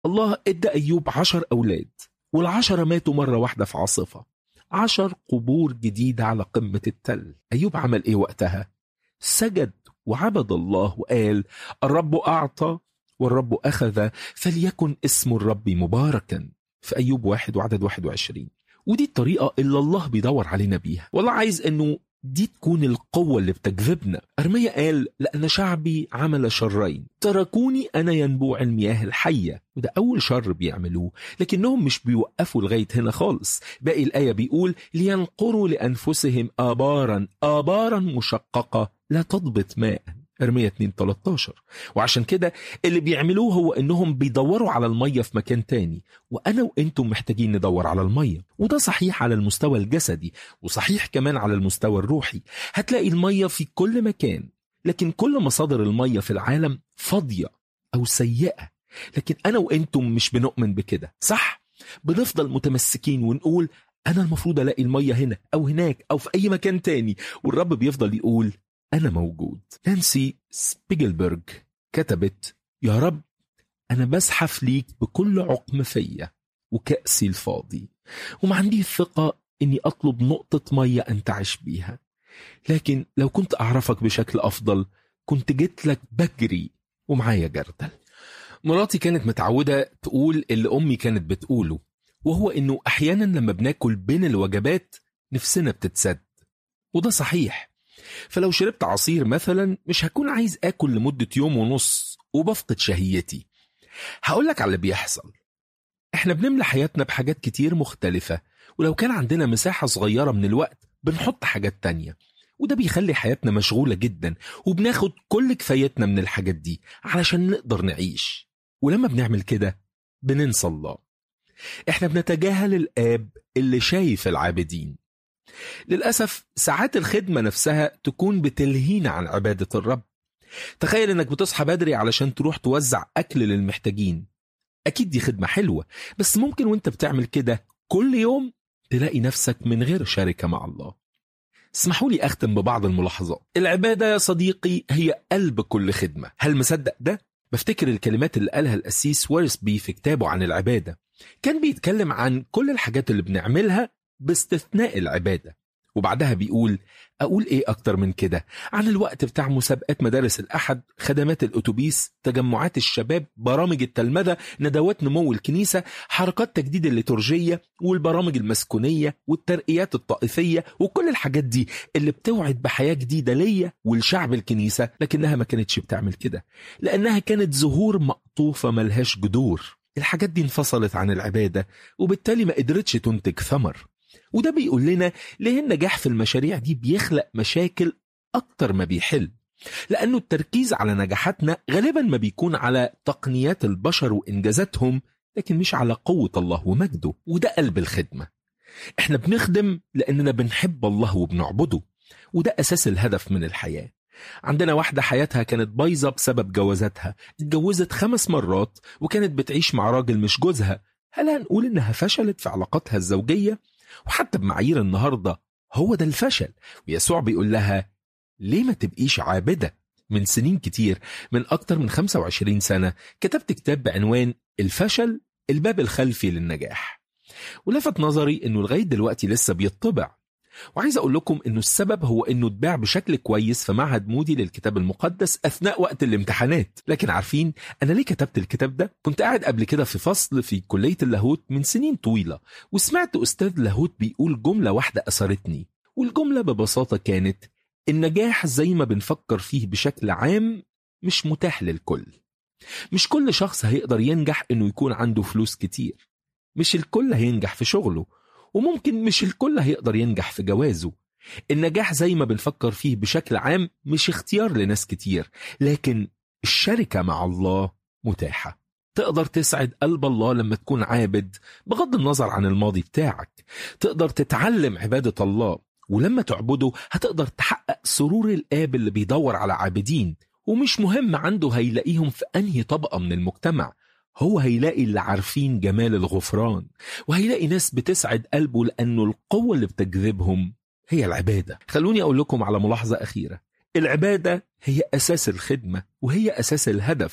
الله ادى أيوب عشر أولاد والعشرة ماتوا مرة واحدة في عاصفة عشر قبور جديدة على قمة التل أيوب عمل إيه وقتها؟ سجد وعبد الله وقال الرب أعطى والرب أخذ فليكن اسم الرب مباركا في أيوب واحد وعدد 21 ودي الطريقة اللي الله بيدور علينا بيها والله عايز أنه دي تكون القوة اللي بتجذبنا أرميا قال لأن شعبي عمل شرين تركوني أنا ينبوع المياه الحية وده أول شر بيعملوه لكنهم مش بيوقفوا لغاية هنا خالص باقي الآية بيقول لينقروا لأنفسهم آبارا آبارا مشققة لا تضبط ماء ارميا 2 13 وعشان كده اللي بيعملوه هو انهم بيدوروا على الميه في مكان تاني وانا وانتم محتاجين ندور على الميه وده صحيح على المستوى الجسدي وصحيح كمان على المستوى الروحي هتلاقي الميه في كل مكان لكن كل مصادر الميه في العالم فاضيه او سيئه لكن انا وانتم مش بنؤمن بكده صح بنفضل متمسكين ونقول انا المفروض الاقي الميه هنا او هناك او في اي مكان تاني والرب بيفضل يقول أنا موجود نانسي سبيجلبرج كتبت يا رب أنا بزحف ليك بكل عقم فيا وكأسي الفاضي وما عندي الثقة إني أطلب نقطة مية أنتعش بيها لكن لو كنت أعرفك بشكل أفضل كنت جيت لك بجري ومعايا جردل مراتي كانت متعودة تقول اللي أمي كانت بتقوله وهو إنه أحيانا لما بناكل بين الوجبات نفسنا بتتسد وده صحيح فلو شربت عصير مثلا مش هكون عايز اكل لمدة يوم ونص وبفقد شهيتي هقولك على اللي بيحصل احنا بنملى حياتنا بحاجات كتير مختلفة ولو كان عندنا مساحة صغيرة من الوقت بنحط حاجات تانية وده بيخلي حياتنا مشغولة جدا وبناخد كل كفايتنا من الحاجات دي علشان نقدر نعيش ولما بنعمل كده بننسى الله احنا بنتجاهل الآب اللي شايف العابدين للأسف ساعات الخدمة نفسها تكون بتلهينا عن عبادة الرب تخيل انك بتصحى بدري علشان تروح توزع أكل للمحتاجين أكيد دي خدمة حلوة بس ممكن وانت بتعمل كده كل يوم تلاقي نفسك من غير شركة مع الله اسمحوا لي أختم ببعض الملاحظات العبادة يا صديقي هي قلب كل خدمة هل مصدق ده؟ بفتكر الكلمات اللي قالها الأسيس وارسبي في كتابه عن العبادة كان بيتكلم عن كل الحاجات اللي بنعملها باستثناء العبادة وبعدها بيقول أقول إيه أكتر من كده عن الوقت بتاع مسابقات مدارس الأحد خدمات الأتوبيس تجمعات الشباب برامج التلمذة ندوات نمو الكنيسة حركات تجديد الليتورجية والبرامج المسكونية والترقيات الطائفية وكل الحاجات دي اللي بتوعد بحياة جديدة ليا والشعب الكنيسة لكنها ما كانتش بتعمل كده لأنها كانت زهور مقطوفة ملهاش جذور الحاجات دي انفصلت عن العبادة وبالتالي ما قدرتش تنتج ثمر وده بيقول لنا ليه النجاح في المشاريع دي بيخلق مشاكل أكتر ما بيحل لأنه التركيز على نجاحاتنا غالبا ما بيكون على تقنيات البشر وإنجازاتهم لكن مش على قوة الله ومجده وده قلب الخدمة احنا بنخدم لأننا بنحب الله وبنعبده وده أساس الهدف من الحياة عندنا واحدة حياتها كانت بايظة بسبب جوازاتها اتجوزت خمس مرات وكانت بتعيش مع راجل مش جوزها هل هنقول إنها فشلت في علاقاتها الزوجية؟ وحتى بمعايير النهاردة هو ده الفشل ويسوع بيقول لها ليه ما تبقيش عابدة من سنين كتير من أكتر من 25 سنة كتبت كتاب بعنوان الفشل الباب الخلفي للنجاح ولفت نظري انه لغايه دلوقتي لسه بيطبع وعايز اقول لكم انه السبب هو انه اتباع بشكل كويس في معهد مودي للكتاب المقدس اثناء وقت الامتحانات لكن عارفين انا ليه كتبت الكتاب ده كنت قاعد قبل كده في فصل في كليه اللاهوت من سنين طويله وسمعت استاذ لاهوت بيقول جمله واحده اثرتني والجمله ببساطه كانت النجاح زي ما بنفكر فيه بشكل عام مش متاح للكل مش كل شخص هيقدر ينجح انه يكون عنده فلوس كتير مش الكل هينجح في شغله وممكن مش الكل هيقدر ينجح في جوازه النجاح زي ما بنفكر فيه بشكل عام مش اختيار لناس كتير لكن الشركة مع الله متاحة تقدر تسعد قلب الله لما تكون عابد بغض النظر عن الماضي بتاعك تقدر تتعلم عبادة الله ولما تعبده هتقدر تحقق سرور الآب اللي بيدور على عابدين ومش مهم عنده هيلاقيهم في أنهي طبقة من المجتمع هو هيلاقي اللي عارفين جمال الغفران وهيلاقي ناس بتسعد قلبه لأنه القوة اللي بتجذبهم هي العبادة خلوني أقول لكم على ملاحظة أخيرة العبادة هي أساس الخدمة وهي أساس الهدف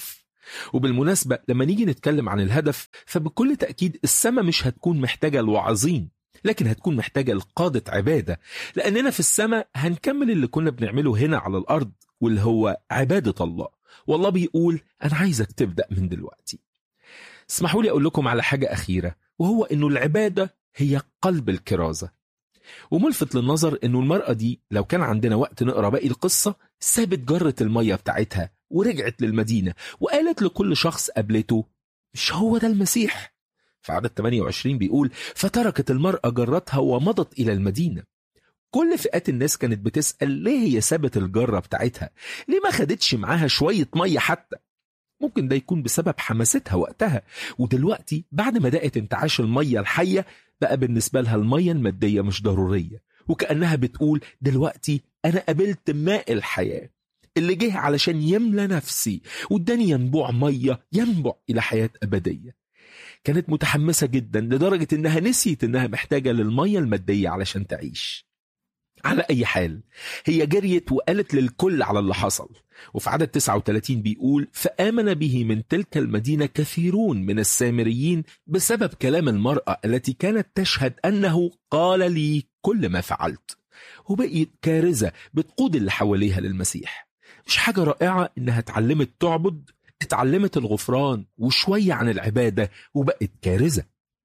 وبالمناسبة لما نيجي نتكلم عن الهدف فبكل تأكيد السماء مش هتكون محتاجة الوعظين لكن هتكون محتاجة لقادة عبادة لأننا في السماء هنكمل اللي كنا بنعمله هنا على الأرض واللي هو عبادة الله والله بيقول أنا عايزك تبدأ من دلوقتي اسمحوا لي أقول لكم على حاجة أخيرة وهو أنه العبادة هي قلب الكرازة وملفت للنظر أنه المرأة دي لو كان عندنا وقت نقرأ باقي القصة سابت جرة المية بتاعتها ورجعت للمدينة وقالت لكل شخص قابلته مش هو ده المسيح في عدد 28 بيقول فتركت المرأة جرتها ومضت إلى المدينة كل فئات الناس كانت بتسأل ليه هي سابت الجرة بتاعتها ليه ما خدتش معاها شوية مية حتى ممكن ده يكون بسبب حماستها وقتها ودلوقتي بعد ما دقت انتعاش المية الحية بقى بالنسبة لها المية المادية مش ضرورية وكأنها بتقول دلوقتي أنا قابلت ماء الحياة اللي جه علشان يملى نفسي واداني ينبوع مية ينبع إلى حياة أبدية كانت متحمسة جدا لدرجة إنها نسيت إنها محتاجة للمية المادية علشان تعيش على أي حال هي جريت وقالت للكل على اللي حصل وفي عدد 39 بيقول فآمن به من تلك المدينة كثيرون من السامريين بسبب كلام المرأة التي كانت تشهد أنه قال لي كل ما فعلت وبقيت كارثة بتقود اللي حواليها للمسيح مش حاجة رائعة إنها اتعلمت تعبد اتعلمت الغفران وشوية عن العبادة وبقت كارثة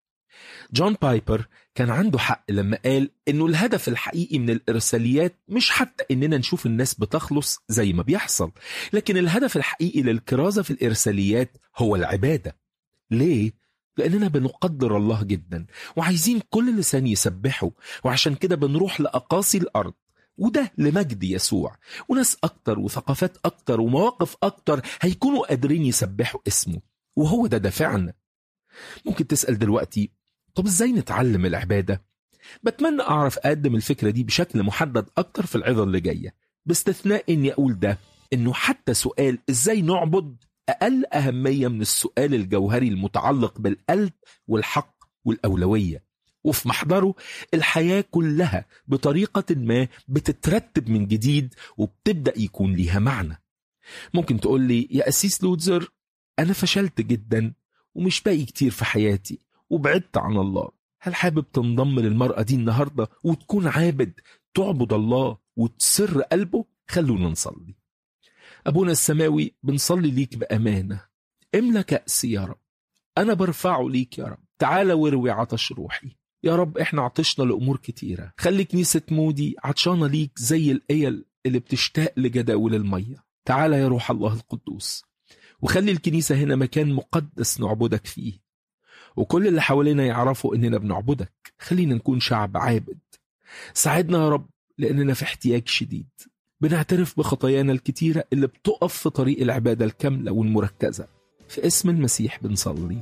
جون بايبر كان عنده حق لما قال انه الهدف الحقيقي من الارساليات مش حتى اننا نشوف الناس بتخلص زي ما بيحصل لكن الهدف الحقيقي للكرازة في الارساليات هو العبادة ليه؟ لأننا بنقدر الله جدا وعايزين كل لسان يسبحه وعشان كده بنروح لأقاصي الأرض وده لمجد يسوع وناس أكتر وثقافات أكتر ومواقف أكتر هيكونوا قادرين يسبحوا اسمه وهو ده دافعنا ممكن تسأل دلوقتي طب ازاي نتعلم العبادة؟ بتمنى أعرف أقدم الفكرة دي بشكل محدد أكتر في العظة اللي جاية باستثناء إني أقول ده إنه حتى سؤال ازاي نعبد أقل أهمية من السؤال الجوهري المتعلق بالقلب والحق والأولوية وفي محضره الحياة كلها بطريقة ما بتترتب من جديد وبتبدأ يكون ليها معنى ممكن تقول لي يا أسيس لودزر أنا فشلت جدا ومش باقي كتير في حياتي وبعدت عن الله هل حابب تنضم للمرأة دي النهاردة وتكون عابد تعبد الله وتسر قلبه خلونا نصلي أبونا السماوي بنصلي ليك بأمانة املى كأسي يا رب أنا برفعه ليك يا رب تعالى واروي عطش روحي يا رب احنا عطشنا لأمور كتيرة خلي كنيسة مودي عطشانة ليك زي الأيل اللي بتشتاق لجداول المية تعالى يا روح الله القدوس وخلي الكنيسة هنا مكان مقدس نعبدك فيه وكل اللي حوالينا يعرفوا اننا بنعبدك خلينا نكون شعب عابد ساعدنا يا رب لاننا في احتياج شديد بنعترف بخطايانا الكتيرة اللي بتقف في طريق العبادة الكاملة والمركزة في اسم المسيح بنصلي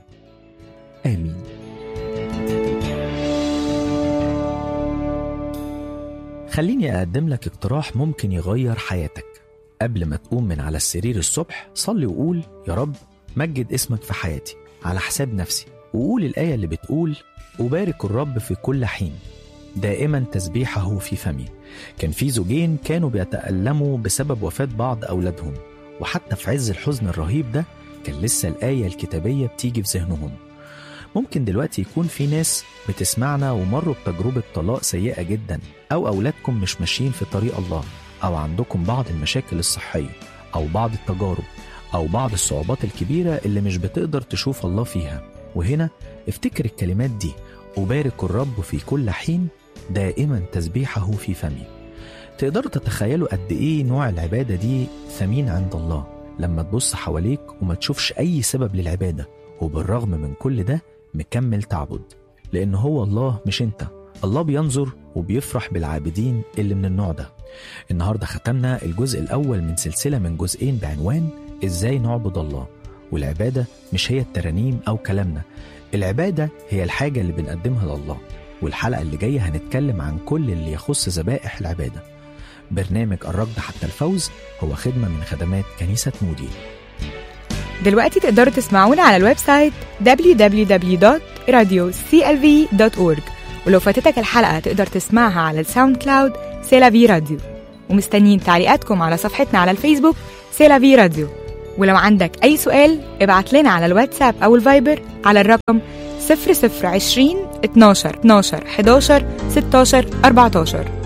آمين خليني أقدم لك اقتراح ممكن يغير حياتك قبل ما تقوم من على السرير الصبح صلي وقول يا رب مجد اسمك في حياتي على حساب نفسي وقول الآية اللي بتقول أبارك الرب في كل حين دائما تسبيحه في فمي كان في زوجين كانوا بيتألموا بسبب وفاة بعض أولادهم وحتى في عز الحزن الرهيب ده كان لسه الآية الكتابية بتيجي في ذهنهم ممكن دلوقتي يكون في ناس بتسمعنا ومروا بتجربة طلاق سيئة جدا أو أولادكم مش ماشيين في طريق الله أو عندكم بعض المشاكل الصحية أو بعض التجارب أو بعض الصعوبات الكبيرة اللي مش بتقدر تشوف الله فيها وهنا افتكر الكلمات دي أبارك الرب في كل حين دائما تسبيحه في فمي تقدروا تتخيلوا قد إيه نوع العبادة دي ثمين عند الله لما تبص حواليك وما تشوفش أي سبب للعبادة وبالرغم من كل ده مكمل تعبد لأن هو الله مش أنت الله بينظر وبيفرح بالعابدين اللي من النوع ده النهاردة ختمنا الجزء الأول من سلسلة من جزئين بعنوان إزاي نعبد الله والعبادة مش هي الترانيم أو كلامنا العبادة هي الحاجة اللي بنقدمها لله والحلقة اللي جاية هنتكلم عن كل اللي يخص ذبائح العبادة برنامج الركض حتى الفوز هو خدمة من خدمات كنيسة مودي دلوقتي تقدروا تسمعونا على الويب سايت www.radioclv.org ولو فاتتك الحلقة تقدر تسمعها على الساوند كلاود سيلافي راديو ومستنيين تعليقاتكم على صفحتنا على الفيسبوك سيلافي راديو ولو عندك أي سؤال ابعت لنا على الواتساب أو الفايبر على الرقم 0020 12 12 11 16 14